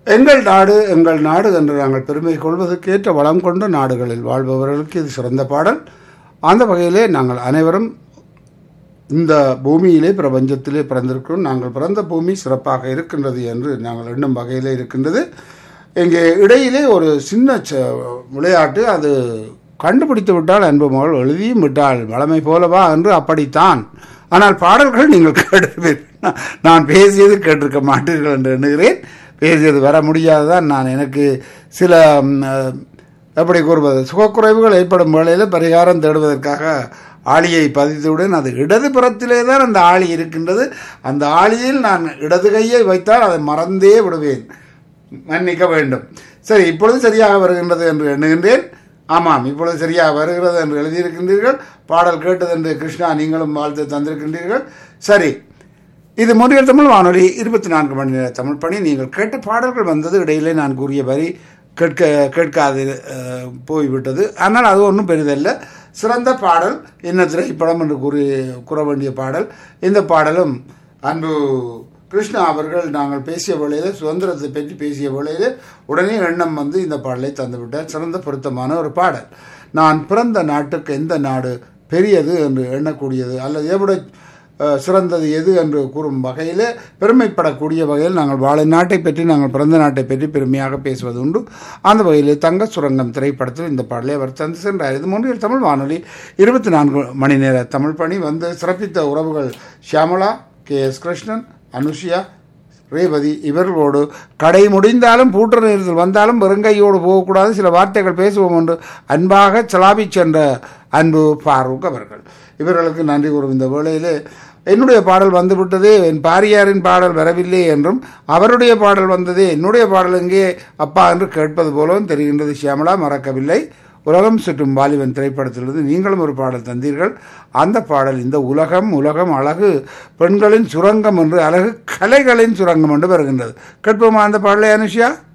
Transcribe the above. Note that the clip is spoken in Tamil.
எங்கள் நாடு எங்கள் நாடு என்று நாங்கள் பெருமை கொள்வதற்கு ஏற்ற வளம் கொண்ட நாடுகளில் வாழ்பவர்களுக்கு இது சிறந்த பாடல் அந்த வகையிலே நாங்கள் அனைவரும் இந்த பூமியிலே பிரபஞ்சத்திலே பிறந்திருக்கிறோம் நாங்கள் பிறந்த பூமி சிறப்பாக இருக்கின்றது என்று நாங்கள் எண்ணும் வகையிலே இருக்கின்றது இங்கே இடையிலே ஒரு சின்ன ச- விளையாட்டு அது கண்டுபிடித்து விட்டால் அன்பு மகள் எழுதியும் விட்டால் வளமை போலவா என்று அப்படித்தான் ஆனால் பாடல்கள் நீங்கள் கேட்டிருப்பீர்கள் நான் பேசியது கேட்டிருக்க மாட்டீர்கள் என்று எண்ணுகிறேன் பேசியது வர முடியாதுதான் நான் எனக்கு சில ம், அஹ், எப்படி கூறுவது சுகக்குறைவுகள் ஏற்படும் வேளையில் பரிகாரம் தேடுவதற்காக ஆளியை பதித்துவிடன் அது இடது புறத்திலே தான் அந்த ஆளி இருக்கின்றது அந்த ஆளியில் நான் இடது கையை வைத்தால் அதை மறந்தே விடுவேன் மன்னிக்க வேண்டும் சரி இப்பொழுது சரியாக வருகின்றது என்று எண்ணுகின்றேன் ஆமாம் இப்பொழுது சரியாக வருகிறது என்று எழுதியிருக்கின்றீர்கள் பாடல் கேட்டது என்று கிருஷ்ணா நீங்களும் வாழ்த்து தந்திருக்கின்றீர்கள் சரி இது முறையல் தமிழ் வானொலி இருபத்தி நான்கு மணி நேர தமிழ் பணி நீங்கள் கேட்ட பாடல்கள் வந்தது இடையிலே நான் கூறிய வரி கேட்க கேட்காது அஹ், போய்விட்டது ஆனால் அது ஒன்றும் பெரிதல்ல சிறந்த பாடல் என்ன திரைப்படம் என்று கூறி கூற வேண்டிய பாடல் இந்த பாடலும் அன்பு கிருஷ்ணா அவர்கள் நாங்கள் பேசிய வேளையில் சுதந்திரத்தை பற்றி பேசிய வேளையில் உடனே எண்ணம் வந்து இந்த பாடலை தந்துவிட்டார் சிறந்த பொருத்தமான ஒரு பாடல் நான் பிறந்த நாட்டுக்கு எந்த நாடு பெரியது என்று எண்ணக்கூடியது அல்லது எവിടെ அஹ், சிறந்தது எது என்று கூறும் வகையில் பெருமைப்படக்கூடிய வகையில் நாங்கள் வாழும் நாட்டை பற்றி நாங்கள் பிறந்த நாட்டை பற்றி பெருமையாக பேசுவது உண்டு அந்த வகையில் தங்க சுரங்கம் திரைப்படத்தில் இந்த பாடலை அவர் தந்து சென்றார் இது மூன்றில் தமிழ் வானொலி இருபத்தி நான்கு மணி நேர தமிழ் பணி வந்து சிறப்பித்த உறவுகள் ஷியாமலா கே எஸ் கிருஷ்ணன் அனுஷியா ரேவதி இவர்களோடு கடை முடிந்தாலும் பூட்ட நேரத்தில் வந்தாலும் வெறுங்கையோடு போகக்கூடாது சில வார்த்தைகள் பேசுவோம் என்று அன்பாக சலாபி சென்ற அன்பு ஃபாரூக் அவர்கள் இவர்களுக்கு நன்றி கூறும் இந்த வேளையிலே என்னுடைய பாடல் வந்துவிட்டதே என் பாரியாரின் பாடல் வரவில்லை என்றும் அவருடைய பாடல் வந்ததே என்னுடைய பாடல் எங்கே அப்பா என்று கேட்பது போலவும் தெரிகின்றது ஷியாமலா மறக்கவில்லை உலகம் சுற்றும் வாலிபன் திரைப்படத்திலிருந்து நீங்களும் ஒரு பாடல் தந்தீர்கள் அந்த பாடல் இந்த உலகம் உலகம் அழகு பெண்களின் சுரங்கம் என்று அழகு கலைகளின் சுரங்கம் என்று வருகின்றது கேட்போமா அந்த பாடலை அனுஷியா